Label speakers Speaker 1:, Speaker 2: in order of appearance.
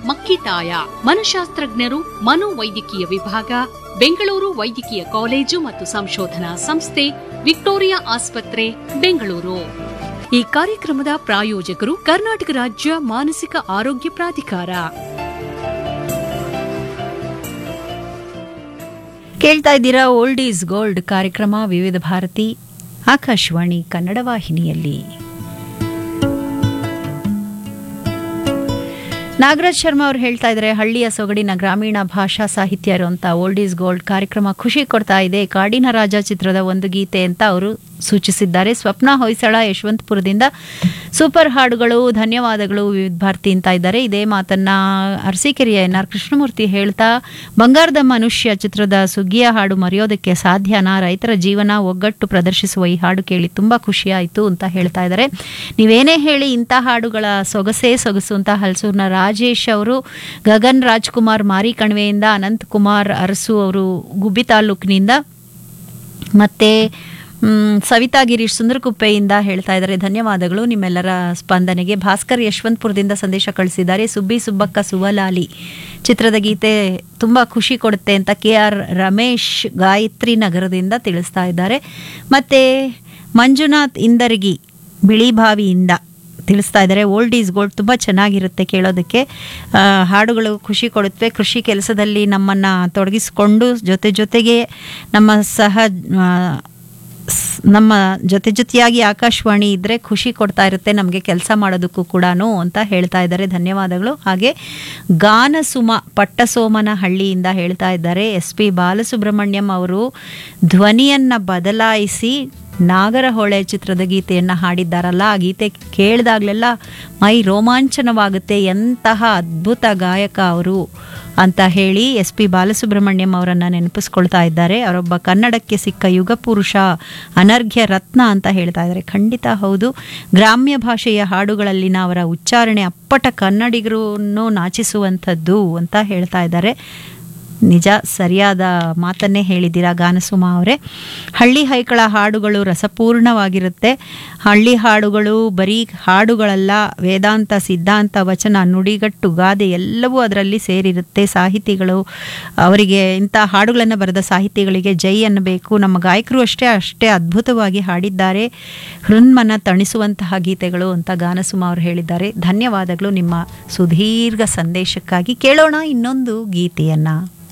Speaker 1: ಮಕ್ಕಿತಾಯ ಮನಶಾಸ್ತ್ರಜ್ಞರು ಮನೋವೈದ್ಯಕೀಯ ವಿಭಾಗ ಬೆಂಗಳೂರು ವೈದ್ಯಕೀಯ ಕಾಲೇಜು ಮತ್ತು ಸಂಶೋಧನಾ ಸಂಸ್ಥೆ ವಿಕ್ಟೋರಿಯಾ ಆಸ್ಪತ್ರೆ ಬೆಂಗಳೂರು ಈ ಕಾರ್ಯಕ್ರಮದ ಪ್ರಾಯೋಜಕರು ಕರ್ನಾಟಕ ರಾಜ್ಯ ಮಾನಸಿಕ ಆರೋಗ್ಯ ಪ್ರಾಧಿಕಾರ
Speaker 2: ಕೇಳ್ತಾ ಇದ್ದೀರಾ ಓಲ್ಡ್ ಈಸ್ ಗೋಲ್ಡ್ ಕಾರ್ಯಕ್ರಮ ವಿವಿಧ ಭಾರತಿ ಆಕಾಶವಾಣಿ ಕನ್ನಡ ವಾಹಿನಿಯಲ್ಲಿ ನಾಗರಾಜ್ ಶರ್ಮಾ ಅವರು ಹೇಳ್ತಾ ಇದ್ದಾರೆ ಹಳ್ಳಿಯ ಸೊಗಡಿನ ಗ್ರಾಮೀಣ ಭಾಷಾ ಸಾಹಿತ್ಯ ಇರುವಂಥ ಓಲ್ಡ್ ಈಸ್ ಗೋಲ್ಡ್ ಕಾರ್ಯಕ್ರಮ ಖುಷಿ ಕೊಡ್ತಾ ಇದೆ ಕಾಡಿನ ರಾಜ ಚಿತ್ರದ ಒಂದು ಗೀತೆ ಅಂತ ಅವರು ಸೂಚಿಸಿದ್ದಾರೆ ಸ್ವಪ್ನ ಹೊಯ್ಸಳ ಯಶವಂತಪುರದಿಂದ ಸೂಪರ್ ಹಾಡುಗಳು ಧನ್ಯವಾದಗಳು ವಿವಿಧ ಭಾರತಿ ಅಂತ ಇದ್ದಾರೆ ಇದೇ ಮಾತನ್ನ ಅರಸೀಕೆರೆಯ ಎನ್ ಆರ್ ಕೃಷ್ಣಮೂರ್ತಿ ಹೇಳ್ತಾ ಬಂಗಾರದ ಮನುಷ್ಯ ಚಿತ್ರದ ಸುಗ್ಗಿಯ ಹಾಡು ಮರೆಯೋದಕ್ಕೆ ಸಾಧ್ಯನಾ ರೈತರ ಜೀವನ ಒಗ್ಗಟ್ಟು ಪ್ರದರ್ಶಿಸುವ ಈ ಹಾಡು ಕೇಳಿ ತುಂಬಾ ಖುಷಿ ಆಯಿತು ಅಂತ ಹೇಳ್ತಾ ಇದ್ದಾರೆ ನೀವೇನೇ ಹೇಳಿ ಇಂಥ ಹಾಡುಗಳ ಸೊಗಸೇ ಸೊಗಸು ಅಂತ ಹಲಸೂರಿನ ರಾಜೇಶ್ ಅವರು ಗಗನ್ ರಾಜ್ಕುಮಾರ್ ಮಾರಿ ಕಣಿವೆಯಿಂದ ಅನಂತ್ ಕುಮಾರ್ ಅರಸು ಅವರು ಗುಬ್ಬಿ ತಾಲೂಕಿನಿಂದ ಮತ್ತೆ ಮ್, ಸವಿತಾ ಗಿರೀಶ್ ಸುಂದರಕುಪ್ಪೆಯಿಂದ ಹೇಳ್ತಾ ಇದ್ದಾರೆ ಧನ್ಯವಾದಗಳು ನಿಮ್ಮೆಲ್ಲರ ಸ್ಪಂದನೆಗೆ ಭಾಸ್ಕರ್ ಯಶವಂತಪುರದಿಂದ ಸಂದೇಶ ಕಳಿಸಿದ್ದಾರೆ ಸುಬ್ಬಿ ಸುಬ್ಬಕ್ಕ ಸುವಲಾಲಿ ಚಿತ್ರದ ಗೀತೆ ತುಂಬ ಖುಷಿ ಕೊಡುತ್ತೆ ಅಂತ ಕೆ ಆರ್ ರಮೇಶ್ ಗಾಯತ್ರಿ ನಗರದಿಂದ ತಿಳಿಸ್ತಾ ಇದ್ದಾರೆ ಮತ್ತೆ ಮಂಜುನಾಥ್ ಇಂದರ್ಗಿ ಬಿಳಿಬಾವಿಯಿಂದ ತಿಳಿಸ್ತಾ ಇದ್ದಾರೆ ಓಲ್ಡ್ ಈಸ್ ಗೋಲ್ಡ್ ತುಂಬ ಚೆನ್ನಾಗಿರುತ್ತೆ ಕೇಳೋದಕ್ಕೆ ಆ, ಹಾಡುಗಳು ಖುಷಿ ಕೊಡುತ್ತವೆ ಕೃಷಿ ಕೆಲಸದಲ್ಲಿ ನಮ್ಮನ್ನು ತೊಡಗಿಸಿಕೊಂಡು ಜೊತೆ ಜೊತೆಗೆ ನಮ್ಮ ಸಹ ಆ, ಸ್- ನಮ್ಮ ಜೊತೆ ಜೊತೆಯಾಗಿ ಆಕಾಶವಾಣಿ ಇದ್ದರೆ ಖುಷಿ ಕೊಡ್ತಾ ಇರುತ್ತೆ ನಮಗೆ ಕೆಲಸ ಮಾಡೋದಕ್ಕೂ ಕೂಡ ಅಂತ ಹೇಳ್ತಾ ಇದ್ದಾರೆ ಧನ್ಯವಾದಗಳು ಹಾಗೆ ಗಾನಸುಮ ಪಟ್ಟಸೋಮನ ಹಳ್ಳಿಯಿಂದ ಹೇಳ್ತಾ ಇದ್ದಾರೆ ಎಸ್ ಪಿ ಬಾಲಸುಬ್ರಹ್ಮಣ್ಯಂ ಅವರು ಧ್ವನಿಯನ್ನು ಬದಲಾಯಿಸಿ ನಾಗರಹೊಳೆ ಚಿತ್ರದ ಗೀತೆಯನ್ನು ಹಾಡಿದ್ದಾರಲ್ಲ ಆ ಗೀತೆ ಕೇಳಿದಾಗಲೆಲ್ಲ ಮೈ ರೋಮಾಂಚನವಾಗುತ್ತೆ ಎಂತಹ ಅದ್ಭುತ ಗಾಯಕ ಅವರು ಅಂತ ಹೇಳಿ ಎಸ್ ಪಿ ಬಾಲಸುಬ್ರಹ್ಮಣ್ಯಂ ಅವರನ್ನು ನೆನಪಿಸ್ಕೊಳ್ತಾ ಇದ್ದಾರೆ ಅವರೊಬ್ಬ ಕನ್ನಡಕ್ಕೆ ಸಿಕ್ಕ ಯುಗ ಪುರುಷ ಅನರ್ಘ್ಯ ರತ್ನ ಅಂತ ಹೇಳ್ತಾ ಇದ್ದಾರೆ ಖಂಡಿತ ಹೌದು ಗ್ರಾಮ್ಯ ಭಾಷೆಯ ಹಾಡುಗಳಲ್ಲಿನ ಅವರ ಉಚ್ಚಾರಣೆ ಅಪ್ಪಟ ಕನ್ನಡಿಗರನ್ನು ನಾಚಿಸುವಂಥದ್ದು ಅಂತ ಹೇಳ್ತಾ ಇದ್ದಾರೆ ನಿಜ ಸರಿಯಾದ ಮಾತನ್ನೇ ಹೇಳಿದ್ದೀರಾ ಗಾನಸುಮ ಅವರೇ ಹಳ್ಳಿ ಹೈಕಳ ಹಾಡುಗಳು ರಸಪೂರ್ಣವಾಗಿರುತ್ತೆ ಹಳ್ಳಿ ಹಾಡುಗಳು ಬರೀ ಹಾಡುಗಳಲ್ಲ ವೇದಾಂತ ಸಿದ್ಧಾಂತ ವಚನ ನುಡಿಗಟ್ಟು ಗಾದೆ ಎಲ್ಲವೂ ಅದರಲ್ಲಿ ಸೇರಿರುತ್ತೆ ಸಾಹಿತಿಗಳು ಅವರಿಗೆ ಇಂಥ ಹಾಡುಗಳನ್ನು ಬರೆದ ಸಾಹಿತಿಗಳಿಗೆ ಜೈ ಅನ್ನಬೇಕು ನಮ್ಮ ಗಾಯಕರು ಅಷ್ಟೇ ಅಷ್ಟೇ ಅದ್ಭುತವಾಗಿ ಹಾಡಿದ್ದಾರೆ ಹೃನ್ಮನ ತಣಿಸುವಂತಹ ಗೀತೆಗಳು ಅಂತ ಗಾನಸುಮ ಅವರು ಹೇಳಿದ್ದಾರೆ ಧನ್ಯವಾದಗಳು ನಿಮ್ಮ ಸುದೀರ್ಘ ಸಂದೇಶಕ್ಕಾಗಿ ಕೇಳೋಣ ಇನ್ನೊಂದು ಗೀತೆಯನ್ನು